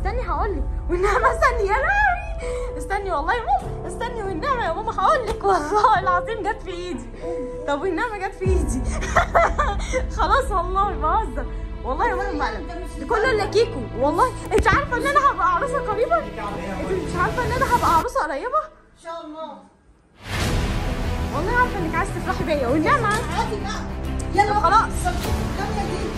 استني هقول لك والنعمه استني يا لهوي استني والله يا ماما استني والنعمه يا ماما هقول لك والله العظيم جت في ايدي طب والنعمه جت في ايدي خلاص والله بهزر والله يا ماما مقلب ده كله الا كيكو والله انت عارفه ان انا هبقى عروسه قريبه انت مش عارفه ان انا هبقى عروسه قريبه ان شاء الله والله عارفه انك عايزه تفرحي بيا والنعمه عادي بقى يلا خلاص. الكاميرا دي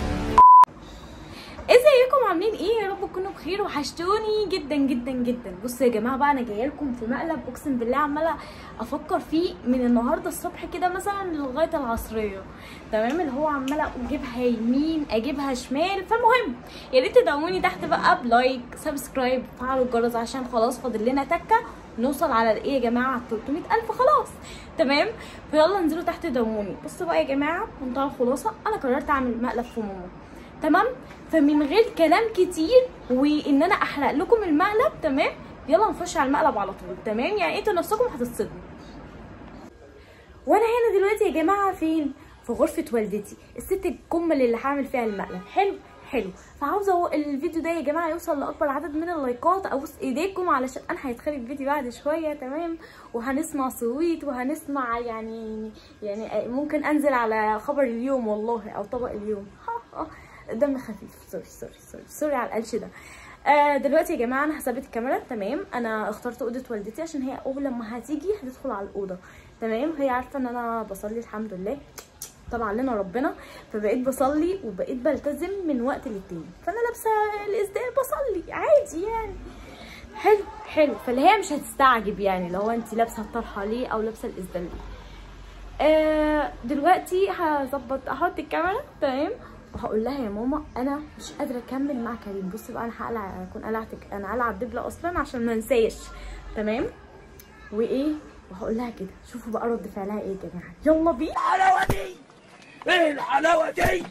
ازيكم عاملين ايه يا رب تكونوا بخير وحشتوني جدا جدا جدا بصوا يا جماعه بقى انا جايه لكم في مقلب اقسم بالله عماله افكر فيه من النهارده الصبح كده مثلا لغايه العصريه تمام اللي هو عماله اجيبها يمين اجيبها شمال فالمهم يا ريت تدعموني تحت بقى بلايك سبسكرايب فعلوا الجرس عشان خلاص فاضل لنا تكه نوصل على ايه يا جماعه على 300 الف خلاص تمام فيلا انزلوا تحت دعموني بصوا بقى يا جماعه منتهى الخلاصه انا قررت اعمل مقلب في ماما تمام فمن غير كلام كتير وان انا احرق لكم المقلب تمام يلا نخش على المقلب على طول تمام يعني انتوا نفسكم هتتصدموا وانا هنا دلوقتي يا جماعه فين في غرفه والدتي الست الكمل اللي هعمل فيها المقلب حلو حلو فعاوزه الفيديو ده يا جماعه يوصل لاكبر عدد من اللايكات ابوس ايديكم علشان انا هيتخرج الفيديو بعد شويه تمام وهنسمع صويت وهنسمع يعني يعني ممكن انزل على خبر اليوم والله او طبق اليوم دم خفيف سوري سوري سوري سوري على القلش ده آه دلوقتي يا جماعه انا هثبت الكاميرا تمام انا اخترت اوضه والدتي عشان هي اول لما هتيجي هتدخل على الاوضه تمام هي عارفه ان انا بصلي الحمد لله طبعا لنا ربنا فبقيت بصلي وبقيت بلتزم من وقت للتاني فانا لابسه الاسدال بصلي عادي يعني حلو حلو فاللي هي مش هتستعجب يعني لو انت لابسه الطرحه ليه او لابسه الاسدال ليه آه دلوقتي هظبط احط الكاميرا تمام وهقول لها يا ماما انا مش قادره اكمل مع كريم بصي بقى انا هقلع اكون قلعتك انا قلع الدبله اصلا عشان ما انساش تمام وايه وهقول لها كده شوفوا بقى رد فعلها ايه يا جماعه يلا بينا الحلاوه دي ايه الحلاوه دي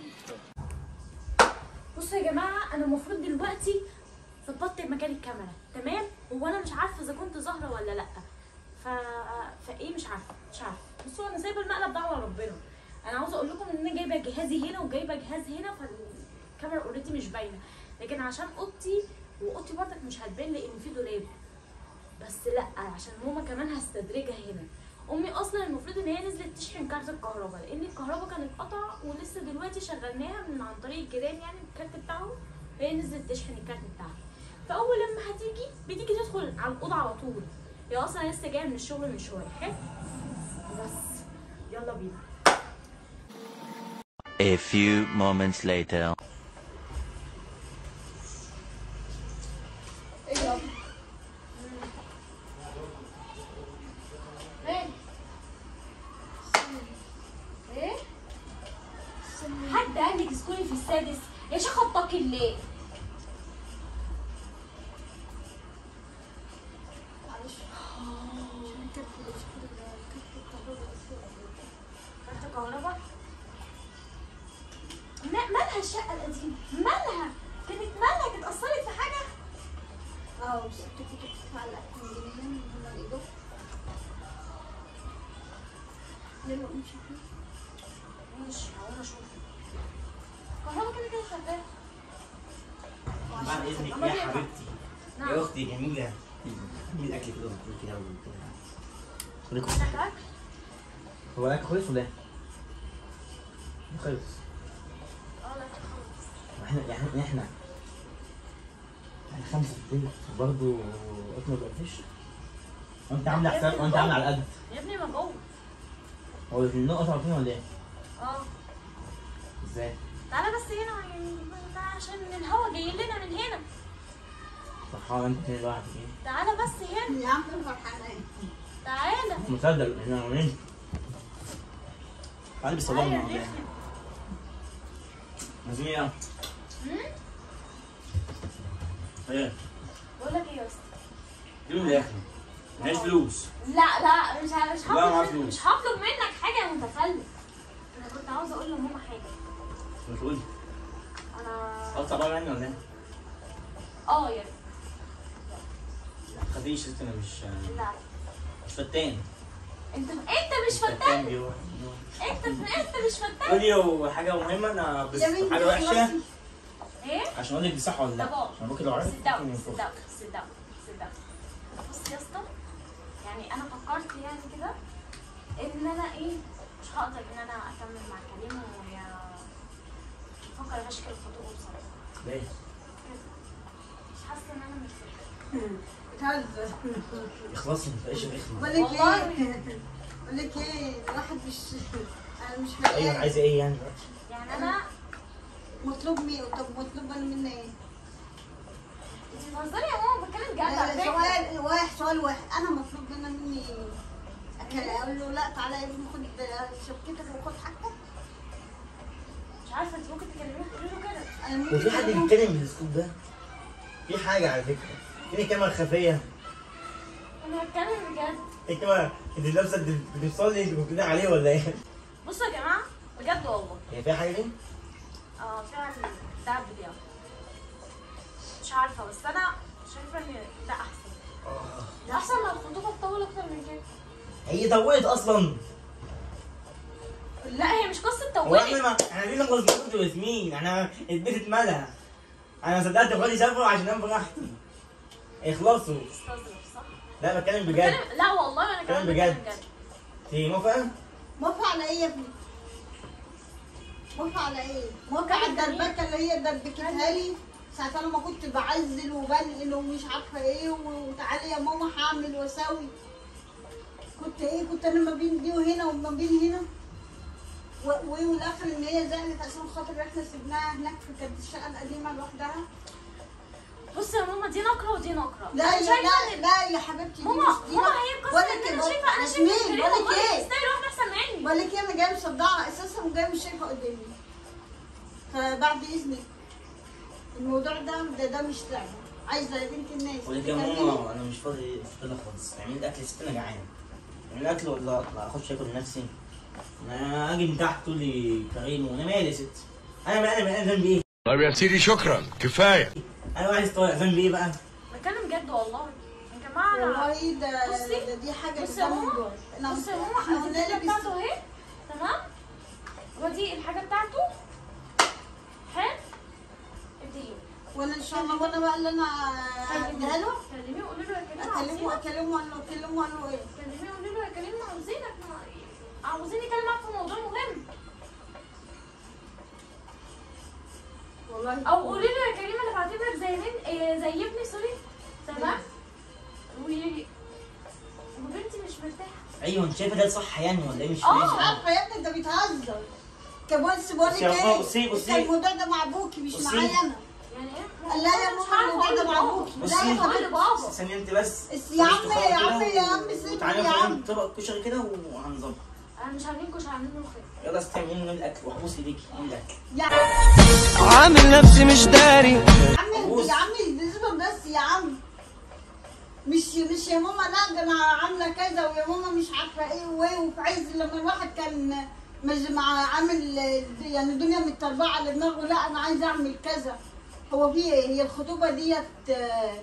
بصوا يا جماعه انا المفروض دلوقتي ظبطت مكان الكاميرا تمام هو انا مش عارفه اذا كنت ظاهره ولا لا ف... فايه مش عارفه مش عارفه بصوا انا سايبه المقلب ده على ربنا انا عاوزه اقول لكم ان انا جايبه جهازي هنا وجايبه جهاز هنا فالكاميرا اوريدي مش باينه لكن عشان اوضتي واوضتي برضك مش هتبان لان في دولاب بس لا عشان ماما كمان هستدرجها هنا امي اصلا المفروض ان هي نزلت تشحن كارت الكهرباء لان الكهرباء كانت قطع ولسه دلوقتي شغلناها من عن طريق الجيران يعني الكارت بتاعهم فهي نزلت تشحن الكارت بتاعها فاول لما هتيجي بتيجي تدخل على الاوضه على طول هي اصلا لسه جايه من الشغل من شويه حلو بس يلا بينا A few moments later. ايه حد قال لك اسكني في السادس يا شيخ اتقي الله كارت كهرباء ما- مالها الشقة القديمة؟ مالها؟ كانت مالها؟ كانت أثرت في حاجة؟ اه شفتي كده بتتعلق من هنا من هنا الاضافه يلا امشي ماشي هقوم أشوف الكهرباء كده كده شغالة بعد اذنك أمال يا إيه؟ حبيبتي نعم. يا اختي جميله من الاكل كده وكل كده وبتاع. خليكم عندك أكل؟ هو الاكل خلص ولا ايه؟ خلص اه لا خلاص احنا يعني احنا احنا خمسه في البيت برضه قلت ما فيش وانت عامله حساب وانت عامله على قد يا ابني ما جوه هو النقط عارفين ولا ايه؟ اه ازاي؟ تعالى بس هنا يعني ده عشان الهوا جاي لنا من هنا فرحان انت اتنين لوحدك ايه؟ تعالى بس هنا يا عم فرحانه تعالى مصدق احنا عاملين تعالي بالصلاة تعالى يا ولا ايه؟ نحن. عايزين ايه؟ مم؟ ايه؟ بقول لك ايه يا اسطى جيب من الاخر معيش فلوس لا لا مش ه- مش لا، معاك هطلب فلوس. مش هطلب منك حاجه يا متخلف انا كنت عاوزه اقول لماما حاجه مش قولي انا خلاص طبعا يعني ولا ايه؟ اه يا ريت. ما تخافيش انت انا مش لا مش فتان انت انت مش فتان بيروح انت انت مش فتان قولي لو حاجة مهمة انا بس يا بنتي حاجة وحشة خلصي. ايه عشان اقول لك دي صح ولا لا طب اقعد. عشان ممكن لو عرفت sit ممكن down sit ينفخ. down sit down sit down بص يا اسطى يعني انا فكرت يعني كده ان انا ايه مش هقدر ان انا اكمل مع كريم وهي بفكر اشكل الخطوبه بصراحه ليه؟ مش حاسه ان انا مرتاحه بتهزر اخلصي ما تبقاش رخمه بقول لك والله. ايه بقول لك ايه الواحد مش انا مش ايوه فاهم عايزه ايه يعني يعني انا مطلوب مين طب مطلوب انا مني ايه؟ انت بتهزري يا ماما بتكلم بجد على لا، فكره سؤال واحد سؤال واحد انا مطلوب مني مني أكل اقول له لا تعالى يا ابني خد شبكتك وخد حاجتك مش عارفه انت ممكن تكلميه تقولي له كده انا ممكن وفي حد أقول له- بيتكلم من الاسلوب ده؟ في حاجه على فكره في كاميرا خفيه انا بتكلم بجد في كاميرا انت لابسه انت بتوصلي انت كنت عليه ولا ايه؟ بصوا يا جماعه بجد والله هي فيها حاجه دي؟ اه فعلا ده فيديو مش عارفه بس انا شايفه ان ده احسن ده احسن ما الخطوبه تطول اكتر من كده هي طولت اصلا لا هي مش قصه هو احنا طولت ما احنا ليه نخلص انت وياسمين احنا البيت اتملى انا ما صدقت اخواتي سافروا عشان انام براحتي اخلصوا بتستظرف صح؟ لا بتكلم بجد بتكلم- لا والله انا كمان بتكلم بتكلم بجد. انت موافقه؟ موافقة على ايه يا ابني؟ موافقة على ايه؟ موافقة على الدربكة اللي هي دربكتها لي ساعة انا ما كنت بعزل وبنقل ومش عارفة ايه وتعالي يا ماما هعمل واسوي كنت ايه كنت انا ما بين دي وهنا وما بين هنا و- و- والاخر ان هي زعلت عشان خاطر احنا سيبناها هناك في كانت الشقة القديمة لوحدها بص يا ماما دي نقره ودي نقره لا أنا يا شايفة لا إن- لا يا حبيبتي دي ماما مش دي ماما لا. هي القصه بقولك ان إيه، انا بقول- شايفه انا شايفه ياسمين، كريم بقولك والله إيه؟ تستاهل واحده احسن مني بقول لك ايه انا جايه مصدعه اساسا وجايه مش شايفه قدامي فبعد اذنك الموضوع ده ده, ده مش لعبه عايزه يا بنت الناس بقول لك يا تكلمي. ماما انا مش فاضي مش فاضي خالص اعملي لي اكل ست انا جعان اعملي اكل ولا اطلع اخش اكل لنفسي انا اجي من تحت تقول لي كريم وانا مالي يا ست انا انا انا ذنبي ايه؟ طيب يا سيدي شكرا كفايه انا عايز طالع ذنبي ايه بقى؟ بتكلم بجد والله يا جماعه انا والله ده, بصي. ده دي حاجه بصي يا ده ماما. موضوع انا بص يا ماما احنا انا قلنا الفيديو لك بتاعته اهي تمام ودي الحاجه بتاعته حلو اديله وانا ان شاء الله وانا بقى اللي انا اديها له كلميه وقولي له يا كريم اكلمه عاوزينك اكلمه اقول له اكلمه اقول له ايه كلميه وقولي له يا كريم عاوزينك عاوزين نتكلم معاك في موضوع مهم والله او قولي له يا كريم انا بعتبرك زي بنت إيه، زي ابني سوري تمام و وبنتي مش مرتاحه ايوه انت شايفه ده صح يعني ولا ايه مش آه. مش فاهم عارفه يا ابني انت بيتهزر كبس بقول لك بصي يا ماما، ايه بصي- بصي. انت الموضوع ده مع ابوكي مش بصي. معايا انا يعني ايه قال لا يا مش ماما عارفة الموضوع أقول ده مع لبابا. ابوكي لا بصي. يا قول حبيبتي لبابا ثانية انت بس بس يا عم يا عم يا عم سيبني تعالى يا عم نعمل طبق كشري كده وهنظبط انا مش عاملين كشري عاملين ملوخيه يلا استنى من الاكل وحبوس ايديكي من الاكل يا عامل نفسي مش داري عم يا عم اصبر بس يا عم مش مش يا ماما لا ده انا عامله كذا ويا ماما مش عارفه ايه وايه وفي عز لما الواحد كان مش مع عامل يعني الدنيا متربعه على دماغه لا انا عايزه اعمل كذا هو في ايه هي الخطوبه ديت آه،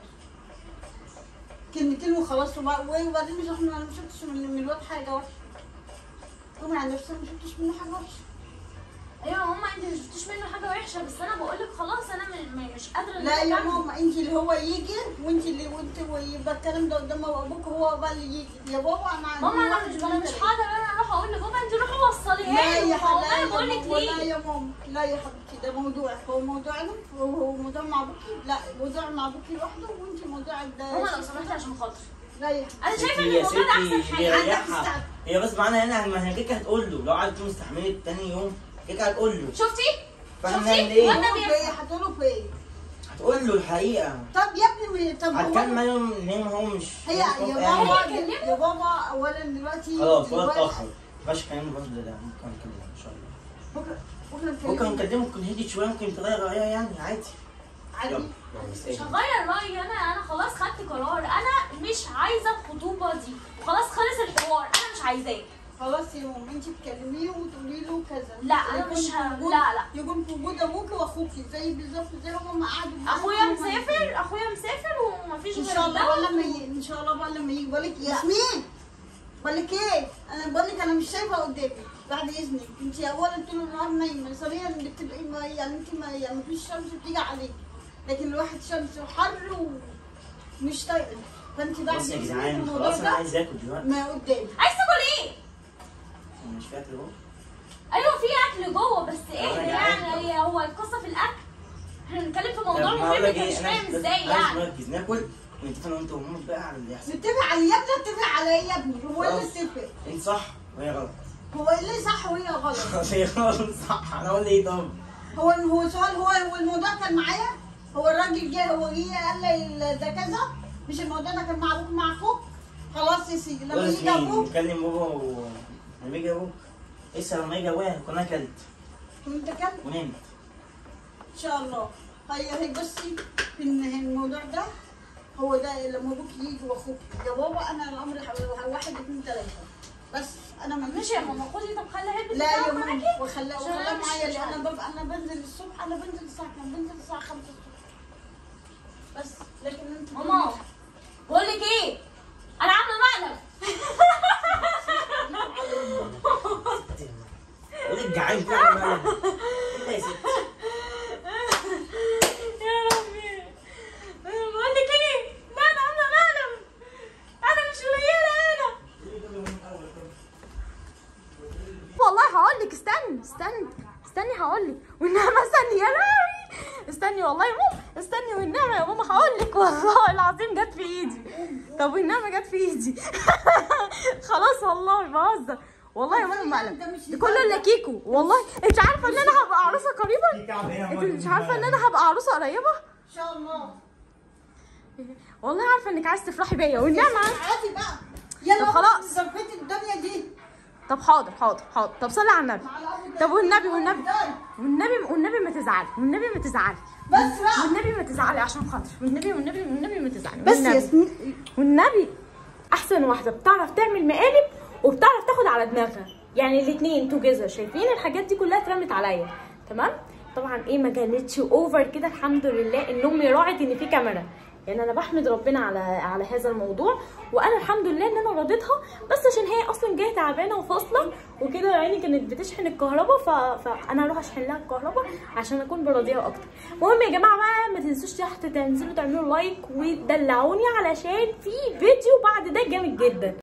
كلمتين وخلاص وبع- وبعدين مش احنا ما شفتش من من الواد حاجه وحشه قومي على نفسك ما شفتش منه حاجه وحشه ايوه يا ماما انت مش شفتيش منه حاجه وحشه بس انا بقول لك خلاص انا م- م- مش قادره إن لا أنا يا أكمل. ماما انت اللي هو يجي وانت اللي وانت ويبقى الكلام ده قدام ابوك هو بقى اللي يجي يا بابا انا ماما انا مش انا مش حاضر انا اروح اقول لبابا انت روحي وصليها لا لي يا والله حبيبي بقول لك لا ليه يا ماما لا يا حبيبتي ده موضوعك هو موضوعنا وهو موضوع مع ابوكي لا موضوع مع ابوكي لوحده وانت موضوعك ده ماما لو سمحتي عشان خاطري لا يا حبيبتي انا شايفه ان يا الموضوع ده ستي احسن هي حاجه عندك ريحها استعد. هي بس معانا هنا ما هي كيكه هتقول له لو قعدت مستحمله تاني يوم كيكه هتقول له شفتي فاحنا شفتي؟ نعمل ايه؟ وأنا هتقولوا في ايه هتقولوا في ايه هتقول له الحقيقه طب يا ابني طب هو هتكلم عليهم ان هم هو مش هي يا يعني. بابا كلمه. يا بابا اولا دلوقتي خلاص ولا دلوقتي- اتاخر ما ينفعش الكلام الفاضي ده ممكن نكلمه ان شاء الله بكره بكره ممكن نكلمه نكلمه ممكن هدي شويه ممكن تغير رايها يعني عادي عادي يلا يلا بس مش ايه هغير رايي انا انا خلاص خدت قرار انا مش عايزه الخطوبه دي وخلاص خلص الحوار انا مش عايزاه خلاص يا ماما انت تكلميه وتقولي له كذا لا، أنا يكون مش في ه- وجود- لا، لا. يكون في وجود ابوك واخوك زي بالظبط زي ما هم قعدوا معاك اخويا وهم- مسافر اخويا مسافر ومفيش ان غير شاء الله ده. بقى لما ي... ان شاء الله بقى لما يجي بقول لك ياسمين بقول لك ايه انا بقول لك انا مش شايفه قدامي بعد اذنك انت اولا طول النهار نايمه ثانيا بتبقي ما يعني انت ما يعني مفيش شمس بتيجي عليك لكن الواحد شمس وحر ومش طايقه فانت بعد بص يا اذنك جدعان الموضوع خلاص انا ده عايز اكل دلوقتي ما قدامي عايز تاكل ايه انا مش فاكر اهو ايوه في اكل جوه بس ايه أنا ده جعان. يعني هي هو القصه في الاكل احنا بنتكلم في طب موضوع ما مهم أقول لك انت مش إيه، أنا فاهم بس ازاي عايز يعني نركز ناكل ونتفق انا وانت ومامك بقى على اللي يحصل نتفق على يا ابني اتفق على ايه يا ابني هو اللي خلاص. اتفق انت صح وهي غلط هو ايه اللي صح وهي غلط هي غلط صح انا اقول ايه طب هو هو سؤال هو هو الموضوع كان معايا هو الراجل جه هو جه قال لي ده كذا مش الموضوع ده كان مع ابوك مع اخوك خلاص يا سيدي لما خلاص يجي مين ابوك نكلم بابا و... لما يجي ابوك اسال لما يجي ابويا هكون اكلت وانت كان ونمت ان شاء الله هي هي بصي في إن الموضوع ده هو ده لما ابوك يجي واخوك يا بابا انا الامر ح- واحد اثنين ثلاثه بس انا ما ماشي يا ماما خدي طب خلي هي لا يا تتعب ماما معاكي وخليها عشان أنا وخليها مش- معايا مش لان عارفة. انا ببقى انا بنزل الصبح انا بنزل الساعه كام بنزل الساعه 5 الصبح بس لكن انت ماما بقول لك ايه انا عامله مقلب اقول لك جعان كده أنا بقى. إيه يا ست يا ربي بقول لك ايه لا انا عامله مقلب انا مش قليله هنا والله هقول لك استني استني استني هقول لك والنعمه استني يا لهوي استني والله يا ماما استني والنعمه يا ماما هقول لك والله العظيم جت في ايدي طب والنعمه جت في ايدي خلاص والله بهزر والله يا ماما مقلب ده كله الا كيكو والله انت عارفه ان انا هبقى عروسه قريبا انت مش عارفه ان انا هبقى عروسه قريبه ان شاء الله والله عارفه انك عايز تفرحي بيا والنعمه عادي بقى يلا طب خلاص. ظبطت الدنيا دي طب حاضر حاضر حاضر طب صلي على النبي على أول طب والنبي ده. والنبي والنبي والنبي ما تزعلي والنبي ما تزعلي بس بقى والنبي ما تزعلي عشان خاطر والنبي والنبي والنبي ما تزعلي بس والنبي. ياسمين والنبي احسن واحده بتعرف تعمل مقالب وبتعرف تاخد على دماغها يعني الاثنين توجذر شايفين الحاجات دي كلها اترمت عليا تمام طبعا ايه ما كانتش اوفر كده الحمد لله ان امي راعت ان في كاميرا يعني انا بحمد ربنا على على هذا الموضوع وانا الحمد لله ان انا رضيتها بس عشان هي اصلا جايه تعبانه وفاصله وكده يعني كانت بتشحن الكهرباء ف... فانا اروح اشحن لها الكهرباء عشان اكون براضيها اكتر المهم يا جماعه بقى ما تنسوش تحت تنزلوا تعملوا لايك وتدلعوني علشان في فيديو بعد ده جامد جدا